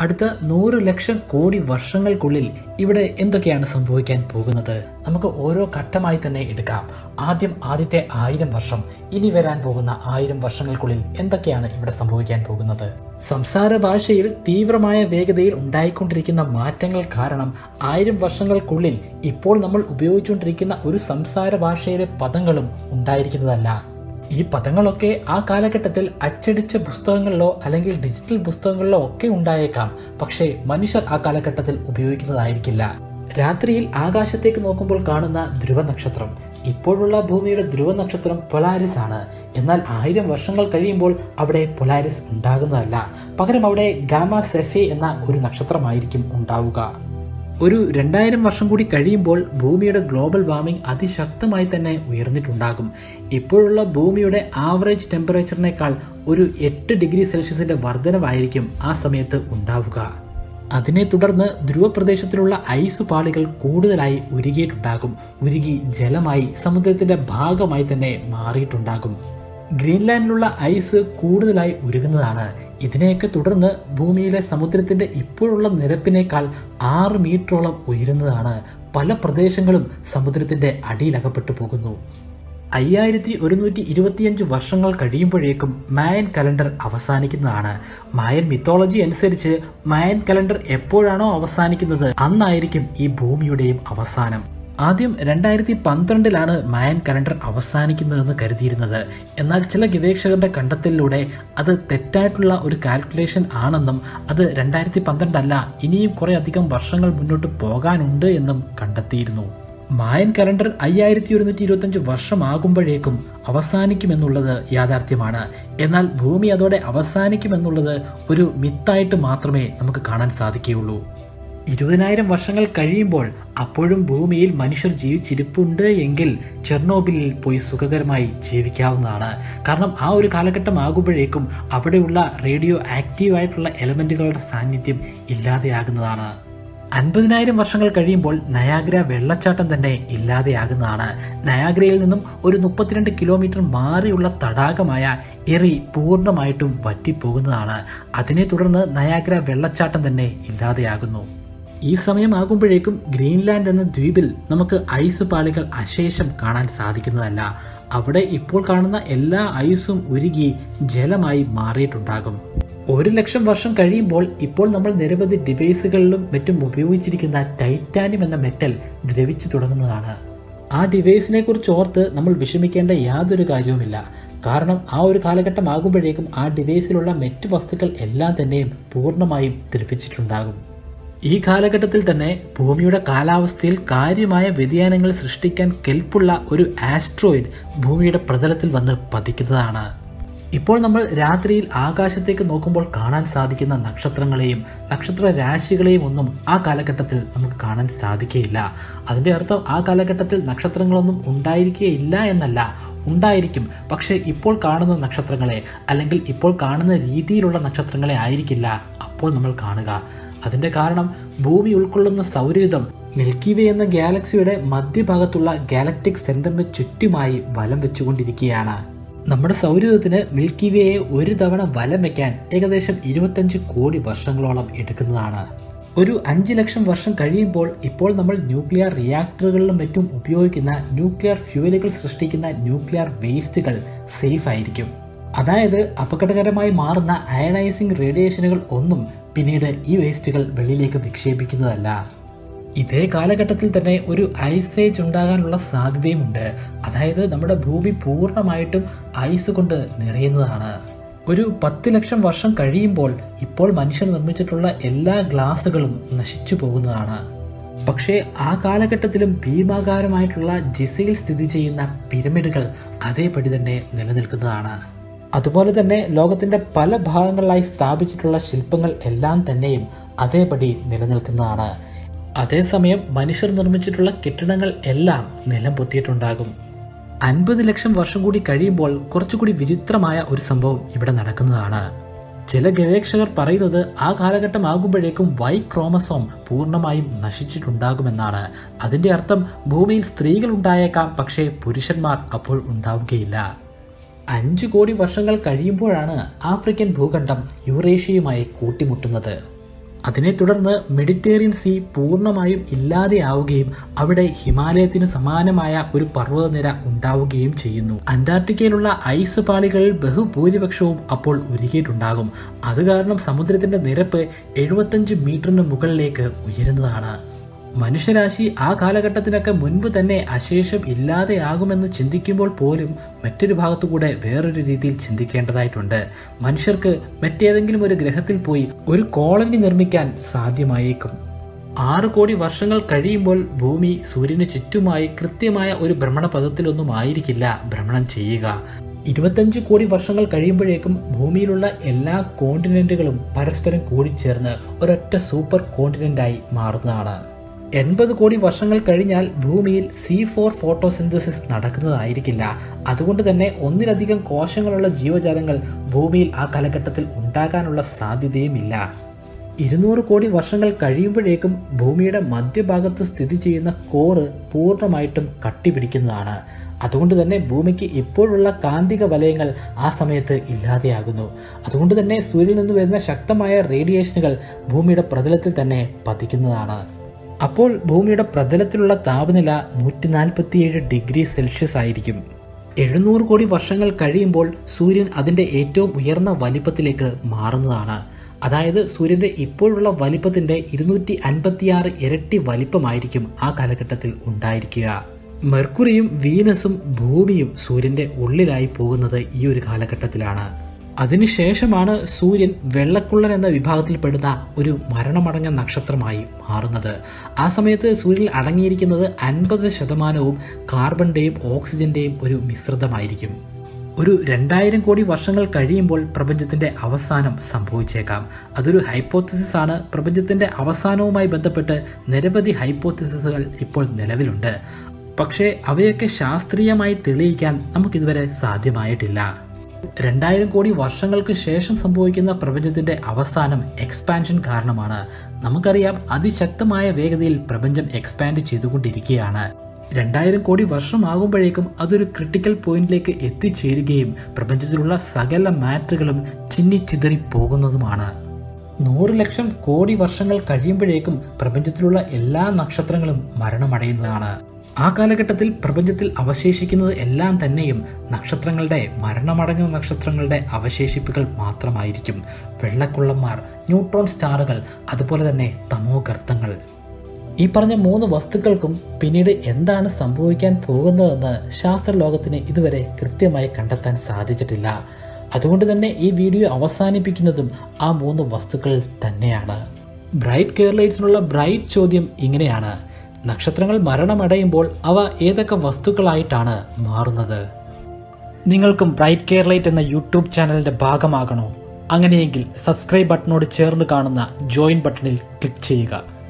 അടുത്ത നൂറ് ലക്ഷം കോടി വർഷങ്ങൾക്കുള്ളിൽ ഇവിടെ എന്തൊക്കെയാണ് സംഭവിക്കാൻ പോകുന്നത് നമുക്ക് ഓരോ ഘട്ടമായി തന്നെ എടുക്കാം ആദ്യം ആദ്യത്തെ ആയിരം വർഷം ഇനി വരാൻ പോകുന്ന ആയിരം വർഷങ്ങൾക്കുള്ളിൽ എന്തൊക്കെയാണ് ഇവിടെ സംഭവിക്കാൻ പോകുന്നത് സംസാര ഭാഷയിൽ തീവ്രമായ വേഗതയിൽ ഉണ്ടായിക്കൊണ്ടിരിക്കുന്ന മാറ്റങ്ങൾ കാരണം ആയിരം വർഷങ്ങൾക്കുള്ളിൽ ഇപ്പോൾ നമ്മൾ ഉപയോഗിച്ചുകൊണ്ടിരിക്കുന്ന ഒരു സംസാര ഭാഷയിലെ പദങ്ങളും ഉണ്ടായിരിക്കുന്നതല്ല ഈ പദങ്ങളൊക്കെ ആ കാലഘട്ടത്തിൽ അച്ചടിച്ച പുസ്തകങ്ങളിലോ അല്ലെങ്കിൽ ഡിജിറ്റൽ പുസ്തകങ്ങളിലോ ഒക്കെ ഉണ്ടായേക്കാം പക്ഷേ മനുഷ്യർ ആ കാലഘട്ടത്തിൽ ഉപയോഗിക്കുന്നതായിരിക്കില്ല രാത്രിയിൽ ആകാശത്തേക്ക് നോക്കുമ്പോൾ കാണുന്ന ധ്രുവ നക്ഷത്രം ഇപ്പോഴുള്ള ഭൂമിയുടെ ധ്രുവ നക്ഷത്രം പൊലാരിസ് ആണ് എന്നാൽ ആയിരം വർഷങ്ങൾ കഴിയുമ്പോൾ അവിടെ പൊലാരിസ് ഉണ്ടാകുന്നതല്ല പകരം അവിടെ ഗാമ സെഫെ എന്ന ഒരു നക്ഷത്രമായിരിക്കും ഉണ്ടാവുക ഒരു രണ്ടായിരം വർഷം കൂടി കഴിയുമ്പോൾ ഭൂമിയുടെ ഗ്ലോബൽ വാർമിംഗ് അതിശക്തമായി തന്നെ ഉയർന്നിട്ടുണ്ടാകും ഇപ്പോഴുള്ള ഭൂമിയുടെ ആവറേജ് ടെമ്പറേച്ചറിനേക്കാൾ ഒരു എട്ട് ഡിഗ്രി സെൽഷ്യസിന്റെ വർധനവായിരിക്കും ആ സമയത്ത് ഉണ്ടാവുക അതിനെ തുടർന്ന് ധ്രുവപ്രദേശത്തിലുള്ള ഐസ് പാളികൾ കൂടുതലായി ഉരുകിയിട്ടുണ്ടാകും ഉരുകി ജലമായി സമുദ്രത്തിന്റെ ഭാഗമായി തന്നെ മാറിയിട്ടുണ്ടാകും ഗ്രീൻലാൻഡിലുള്ള ഐസ് കൂടുതലായി ഉരുകുന്നതാണ് ഇതിനെയൊക്കെ തുടർന്ന് ഭൂമിയിലെ സമുദ്രത്തിന്റെ ഇപ്പോഴുള്ള നിരപ്പിനേക്കാൾ ആറ് മീറ്ററോളം ഉയരുന്നതാണ് പല പ്രദേശങ്ങളും സമുദ്രത്തിന്റെ അടിയിലകപ്പെട്ടു പോകുന്നു അയ്യായിരത്തി ഒരുന്നൂറ്റി ഇരുപത്തിയഞ്ച് വർഷങ്ങൾ കഴിയുമ്പോഴേക്കും മായൻ കലണ്ടർ അവസാനിക്കുന്നതാണ് മായൻ മിത്തോളജി അനുസരിച്ച് മായൻ കലണ്ടർ എപ്പോഴാണോ അവസാനിക്കുന്നത് അന്നായിരിക്കും ഈ ഭൂമിയുടെയും അവസാനം ആദ്യം രണ്ടായിരത്തി പന്ത്രണ്ടിലാണ് മായൻ കലണ്ടർ അവസാനിക്കുന്നതെന്ന് കരുതിയിരുന്നത് എന്നാൽ ചില ഗവേഷകരുടെ കണ്ടെത്തലിലൂടെ അത് തെറ്റായിട്ടുള്ള ഒരു കാൽക്കുലേഷൻ ആണെന്നും അത് രണ്ടായിരത്തി പന്ത്രണ്ടല്ല ഇനിയും കുറെ അധികം വർഷങ്ങൾ മുന്നോട്ട് പോകാനുണ്ട് എന്നും കണ്ടെത്തിയിരുന്നു മായൻ കലണ്ടർ അയ്യായിരത്തി ഒരുന്നൂറ്റി ഇരുപത്തഞ്ച് വർഷമാകുമ്പോഴേക്കും അവസാനിക്കുമെന്നുള്ളത് യാഥാർത്ഥ്യമാണ് എന്നാൽ ഭൂമി അതോടെ അവസാനിക്കുമെന്നുള്ളത് ഒരു മിത്തായിട്ട് മാത്രമേ നമുക്ക് കാണാൻ സാധിക്കുകയുള്ളൂ ഇരുപതിനായിരം വർഷങ്ങൾ കഴിയുമ്പോൾ അപ്പോഴും ഭൂമിയിൽ മനുഷ്യർ ജീവിച്ചിരിപ്പുണ്ട് എങ്കിൽ ചെർണോബിലിൽ പോയി സുഖകരമായി ജീവിക്കാവുന്നതാണ് കാരണം ആ ഒരു കാലഘട്ടം ആകുമ്പോഴേക്കും അവിടെയുള്ള റേഡിയോ ആക്റ്റീവ് ആയിട്ടുള്ള എലമെന്റുകളുടെ സാന്നിധ്യം ഇല്ലാതെയാകുന്നതാണ് അൻപതിനായിരം വർഷങ്ങൾ കഴിയുമ്പോൾ നയാഗ്ര വെള്ളച്ചാട്ടം തന്നെ ഇല്ലാതെയാകുന്നതാണ് നയാഗ്രയിൽ നിന്നും ഒരു മുപ്പത്തിരണ്ട് കിലോമീറ്റർ മാറിയുള്ള തടാകമായ എറി പൂർണ്ണമായിട്ടും വറ്റിപ്പോകുന്നതാണ് അതിനെ തുടർന്ന് നയാഗ്ര വെള്ളച്ചാട്ടം തന്നെ ഇല്ലാതെയാകുന്നു ഈ സമയമാകുമ്പോഴേക്കും ഗ്രീൻലാൻഡ് എന്ന ദ്വീപിൽ നമുക്ക് ഐസ് പാളികൾ അശേഷം കാണാൻ സാധിക്കുന്നതല്ല അവിടെ ഇപ്പോൾ കാണുന്ന എല്ലാ ഐസും ഉരുകി ജലമായി മാറിയിട്ടുണ്ടാകും ഒരു ലക്ഷം വർഷം കഴിയുമ്പോൾ ഇപ്പോൾ നമ്മൾ നിരവധി ഡിവൈസുകളിലും മറ്റും ഉപയോഗിച്ചിരിക്കുന്ന ടൈറ്റാനിയം എന്ന മെറ്റൽ ദ്രവിച്ചു തുടങ്ങുന്നതാണ് ആ ഡിവൈസിനെ കുറിച്ച് ഓർത്ത് നമ്മൾ വിഷമിക്കേണ്ട യാതൊരു കാര്യവുമില്ല കാരണം ആ ഒരു കാലഘട്ടം ആകുമ്പോഴേക്കും ആ ഡിവൈസിലുള്ള മറ്റ് വസ്തുക്കൾ എല്ലാം തന്നെയും പൂർണ്ണമായും ദ്രവിച്ചിട്ടുണ്ടാകും ഈ കാലഘട്ടത്തിൽ തന്നെ ഭൂമിയുടെ കാലാവസ്ഥയിൽ കാര്യമായ വ്യതിയാനങ്ങൾ സൃഷ്ടിക്കാൻ കെൽപ്പുള്ള ഒരു ആസ്ട്രോയിഡ് ഭൂമിയുടെ പ്രതലത്തിൽ വന്ന് പതിക്കുന്നതാണ് ഇപ്പോൾ നമ്മൾ രാത്രിയിൽ ആകാശത്തേക്ക് നോക്കുമ്പോൾ കാണാൻ സാധിക്കുന്ന നക്ഷത്രങ്ങളെയും നക്ഷത്ര രാശികളെയും ഒന്നും ആ കാലഘട്ടത്തിൽ നമുക്ക് കാണാൻ സാധിക്കുകയില്ല അതിൻ്റെ അർത്ഥം ആ കാലഘട്ടത്തിൽ നക്ഷത്രങ്ങളൊന്നും ഉണ്ടായിരിക്കുകയില്ല എന്നല്ല ഉണ്ടായിരിക്കും പക്ഷേ ഇപ്പോൾ കാണുന്ന നക്ഷത്രങ്ങളെ അല്ലെങ്കിൽ ഇപ്പോൾ കാണുന്ന രീതിയിലുള്ള നക്ഷത്രങ്ങളെ ആയിരിക്കില്ല അപ്പോൾ നമ്മൾ കാണുക അതിന്റെ കാരണം ഭൂമി ഉൾക്കൊള്ളുന്ന സൗരയുധം മിൽക്കി വേ എന്ന ഗാലക്സിയുടെ മധ്യഭാഗത്തുള്ള ഗാലക്ടിക് സെന്ററിന് ചുറ്റുമായി വലം വെച്ചുകൊണ്ടിരിക്കുകയാണ് നമ്മുടെ സൗരയൂഥത്തിന് മിൽക്കി വേയെ ഒരു തവണ വലം വെക്കാൻ ഏകദേശം ഇരുപത്തഞ്ച് കോടി വർഷങ്ങളോളം എടുക്കുന്നതാണ് ഒരു അഞ്ച് ലക്ഷം വർഷം കഴിയുമ്പോൾ ഇപ്പോൾ നമ്മൾ ന്യൂക്ലിയർ റിയാക്ടറുകളിലും മറ്റും ഉപയോഗിക്കുന്ന ന്യൂക്ലിയർ ഫ്യൂവലുകൾ സൃഷ്ടിക്കുന്ന ന്യൂക്ലിയർ വേസ്റ്റുകൾ സേഫ് ആയിരിക്കും അതായത് അപകടകരമായി മാറുന്ന അയണൈസിംഗ് റേഡിയേഷനുകൾ ഒന്നും പിന്നീട് ഈ വേസ്റ്റുകൾ വെളിയിലേക്ക് വിക്ഷേപിക്കുന്നതല്ല ഇതേ കാലഘട്ടത്തിൽ തന്നെ ഒരു ഐസേജ് ഉണ്ടാകാനുള്ള സാധ്യതയുമുണ്ട് അതായത് നമ്മുടെ ഭൂമി പൂർണ്ണമായിട്ടും ഐസ് കൊണ്ട് നിറയുന്നതാണ് ഒരു പത്ത് ലക്ഷം വർഷം കഴിയുമ്പോൾ ഇപ്പോൾ മനുഷ്യർ നിർമ്മിച്ചിട്ടുള്ള എല്ലാ ഗ്ലാസുകളും നശിച്ചു പോകുന്നതാണ് പക്ഷേ ആ കാലഘട്ടത്തിലും ഭീമാകാരമായിട്ടുള്ള ജിസയിൽ സ്ഥിതി ചെയ്യുന്ന പിരമിഡുകൾ അതേപടി തന്നെ നിലനിൽക്കുന്നതാണ് അതുപോലെ തന്നെ ലോകത്തിന്റെ പല ഭാഗങ്ങളിലായി സ്ഥാപിച്ചിട്ടുള്ള ശില്പങ്ങൾ എല്ലാം തന്നെയും അതേപടി നിലനിൽക്കുന്നതാണ് അതേസമയം മനുഷ്യർ നിർമ്മിച്ചിട്ടുള്ള കെട്ടിടങ്ങൾ എല്ലാം നിലം പൊത്തിയിട്ടുണ്ടാകും അൻപത് ലക്ഷം വർഷം കൂടി കഴിയുമ്പോൾ കുറച്ചുകൂടി വിചിത്രമായ ഒരു സംഭവം ഇവിടെ നടക്കുന്നതാണ് ചില ഗവേഷകർ പറയുന്നത് ആ കാലഘട്ടം ആകുമ്പോഴേക്കും വൈ ക്രോമസോം പൂർണ്ണമായും നശിച്ചിട്ടുണ്ടാകുമെന്നാണ് അതിന്റെ അർത്ഥം ഭൂമിയിൽ സ്ത്രീകൾ ഉണ്ടായേക്കാം പക്ഷേ പുരുഷന്മാർ അപ്പോൾ ഉണ്ടാവുകയില്ല അഞ്ചു കോടി വർഷങ്ങൾ കഴിയുമ്പോഴാണ് ആഫ്രിക്കൻ ഭൂഖണ്ഡം യൂറേഷ്യയുമായി കൂട്ടിമുട്ടുന്നത് അതിനെ തുടർന്ന് മെഡിറ്ററേനിയൻ സീ പൂർണ്ണമായും ഇല്ലാതെയാവുകയും അവിടെ ഹിമാലയത്തിനു സമാനമായ ഒരു പർവ്വതനിര ഉണ്ടാവുകയും ചെയ്യുന്നു അന്റാർട്ടിക്കയിലുള്ള ഐസ് പാളികളിൽ ബഹുഭൂരിപക്ഷവും അപ്പോൾ ഉരുകിയിട്ടുണ്ടാകും അത് കാരണം സമുദ്രത്തിന്റെ നിരപ്പ് എഴുപത്തഞ്ച് മീറ്ററിന് മുകളിലേക്ക് ഉയരുന്നതാണ് മനുഷ്യരാശി ആ കാലഘട്ടത്തിനൊക്കെ മുൻപ് തന്നെ അശേഷം ഇല്ലാതെയാകുമെന്ന് ചിന്തിക്കുമ്പോൾ പോലും മറ്റൊരു ഭാഗത്തുകൂടെ വേറൊരു രീതിയിൽ ചിന്തിക്കേണ്ടതായിട്ടുണ്ട് മനുഷ്യർക്ക് മറ്റേതെങ്കിലും ഒരു ഗ്രഹത്തിൽ പോയി ഒരു കോളനി നിർമ്മിക്കാൻ സാധ്യമായേക്കും ആറ് കോടി വർഷങ്ങൾ കഴിയുമ്പോൾ ഭൂമി സൂര്യന് ചുറ്റുമായി കൃത്യമായ ഒരു ഭ്രമണപഥത്തിലൊന്നും ആയിരിക്കില്ല ഭ്രമണം ചെയ്യുക ഇരുപത്തഞ്ച് കോടി വർഷങ്ങൾ കഴിയുമ്പോഴേക്കും ഭൂമിയിലുള്ള എല്ലാ കോണ്ടിനെന്റുകളും പരസ്പരം കൂടിച്ചേർന്ന് ഒരൊറ്റ സൂപ്പർ കോണ്ടിനെന്റായി മാറുന്നതാണ് എൺപത് കോടി വർഷങ്ങൾ കഴിഞ്ഞാൽ ഭൂമിയിൽ സി ഫോർ ഫോട്ടോസിന്തസിസ് നടക്കുന്നതായിരിക്കില്ല അതുകൊണ്ട് തന്നെ ഒന്നിലധികം കോശങ്ങളുള്ള ജീവജാലങ്ങൾ ഭൂമിയിൽ ആ കാലഘട്ടത്തിൽ ഉണ്ടാകാനുള്ള സാധ്യതയുമില്ല ഇരുന്നൂറ് കോടി വർഷങ്ങൾ കഴിയുമ്പോഴേക്കും ഭൂമിയുടെ മധ്യഭാഗത്ത് സ്ഥിതി ചെയ്യുന്ന കോറ് പൂർണ്ണമായിട്ടും കട്ടിപിടിക്കുന്നതാണ് അതുകൊണ്ട് തന്നെ ഭൂമിക്ക് ഇപ്പോഴുള്ള കാന്തിക വലയങ്ങൾ ആ സമയത്ത് ഇല്ലാതെയാകുന്നു അതുകൊണ്ട് തന്നെ സൂര്യനിൽ നിന്ന് വരുന്ന ശക്തമായ റേഡിയേഷനുകൾ ഭൂമിയുടെ പ്രതലത്തിൽ തന്നെ പതിക്കുന്നതാണ് അപ്പോൾ ഭൂമിയുടെ പ്രതലത്തിലുള്ള താപനില നൂറ്റി നാൽപ്പത്തിയേഴ് ഡിഗ്രി സെൽഷ്യസ് ആയിരിക്കും എഴുന്നൂറ് കോടി വർഷങ്ങൾ കഴിയുമ്പോൾ സൂര്യൻ അതിൻ്റെ ഏറ്റവും ഉയർന്ന വലിപ്പത്തിലേക്ക് മാറുന്നതാണ് അതായത് സൂര്യന്റെ ഇപ്പോഴുള്ള വലിപ്പത്തിന്റെ ഇരുന്നൂറ്റി അൻപത്തിയാറ് ഇരട്ടി വലിപ്പമായിരിക്കും ആ കാലഘട്ടത്തിൽ ഉണ്ടായിരിക്കുക മെർക്കുറിയും വീനസും ഭൂമിയും സൂര്യന്റെ ഉള്ളിലായി പോകുന്നത് ഈ ഒരു കാലഘട്ടത്തിലാണ് അതിനുശേഷമാണ് സൂര്യൻ വെള്ളക്കുള്ളൻ എന്ന വിഭാഗത്തിൽപ്പെടുന്ന ഒരു മരണമടഞ്ഞ നക്ഷത്രമായി മാറുന്നത് ആ സമയത്ത് സൂര്യനിൽ അടങ്ങിയിരിക്കുന്നത് അൻപത് ശതമാനവും കാർബണിന്റെയും ഓക്സിജന്റെയും ഒരു മിശ്രിതമായിരിക്കും ഒരു രണ്ടായിരം കോടി വർഷങ്ങൾ കഴിയുമ്പോൾ പ്രപഞ്ചത്തിന്റെ അവസാനം സംഭവിച്ചേക്കാം അതൊരു ഹൈപ്പോത്തിസിസ് ആണ് പ്രപഞ്ചത്തിന്റെ അവസാനവുമായി ബന്ധപ്പെട്ട് നിരവധി ഹൈപ്പോത്തിസിസുകൾ ഇപ്പോൾ നിലവിലുണ്ട് പക്ഷേ അവയൊക്കെ ശാസ്ത്രീയമായി തെളിയിക്കാൻ നമുക്കിതുവരെ സാധ്യമായിട്ടില്ല രണ്ടായിരം കോടി വർഷങ്ങൾക്ക് ശേഷം സംഭവിക്കുന്ന പ്രപഞ്ചത്തിന്റെ അവസാനം എക്സ്പാൻഷൻ കാരണമാണ് നമുക്കറിയാം അതിശക്തമായ വേഗതയിൽ പ്രപഞ്ചം എക്സ്പാൻഡ് ചെയ്തുകൊണ്ടിരിക്കുകയാണ് രണ്ടായിരം കോടി വർഷമാകുമ്പോഴേക്കും അതൊരു ക്രിട്ടിക്കൽ പോയിന്റിലേക്ക് എത്തിച്ചേരുകയും പ്രപഞ്ചത്തിലുള്ള സകല മാറ്ററുകളും ചിന്നിച്ചിതറി പോകുന്നതുമാണ് നൂറ് ലക്ഷം കോടി വർഷങ്ങൾ കഴിയുമ്പോഴേക്കും പ്രപഞ്ചത്തിലുള്ള എല്ലാ നക്ഷത്രങ്ങളും മരണമടയുന്നതാണ് ആ കാലഘട്ടത്തിൽ പ്രപഞ്ചത്തിൽ അവശേഷിക്കുന്നത് എല്ലാം തന്നെയും നക്ഷത്രങ്ങളുടെ മരണമടഞ്ഞ നക്ഷത്രങ്ങളുടെ അവശേഷിപ്പുകൾ മാത്രമായിരിക്കും വെള്ളക്കുള്ളന്മാർ ന്യൂട്രോൺ സ്റ്റാറുകൾ അതുപോലെ തന്നെ തമോഗർത്തങ്ങൾ ഈ പറഞ്ഞ മൂന്ന് വസ്തുക്കൾക്കും പിന്നീട് എന്താണ് സംഭവിക്കാൻ പോകുന്നതെന്ന് ശാസ്ത്രലോകത്തിന് ഇതുവരെ കൃത്യമായി കണ്ടെത്താൻ സാധിച്ചിട്ടില്ല അതുകൊണ്ട് തന്നെ ഈ വീഡിയോ അവസാനിപ്പിക്കുന്നതും ആ മൂന്ന് വസ്തുക്കൾ തന്നെയാണ് ബ്രൈറ്റ് കേരളൈറ്റ്സിനുള്ള ബ്രൈറ്റ് ചോദ്യം ഇങ്ങനെയാണ് നക്ഷത്രങ്ങൾ മരണമടയുമ്പോൾ അവ ഏതൊക്കെ വസ്തുക്കളായിട്ടാണ് മാറുന്നത് നിങ്ങൾക്കും ബ്രൈറ്റ് കേരളൈറ്റ് എന്ന യൂട്യൂബ് ചാനലിന്റെ ഭാഗമാകണോ അങ്ങനെയെങ്കിൽ സബ്സ്ക്രൈബ് ബട്ടണോട് ചേർന്ന് കാണുന്ന ജോയിൻ ബട്ടണിൽ ക്ലിക്ക് ചെയ്യുക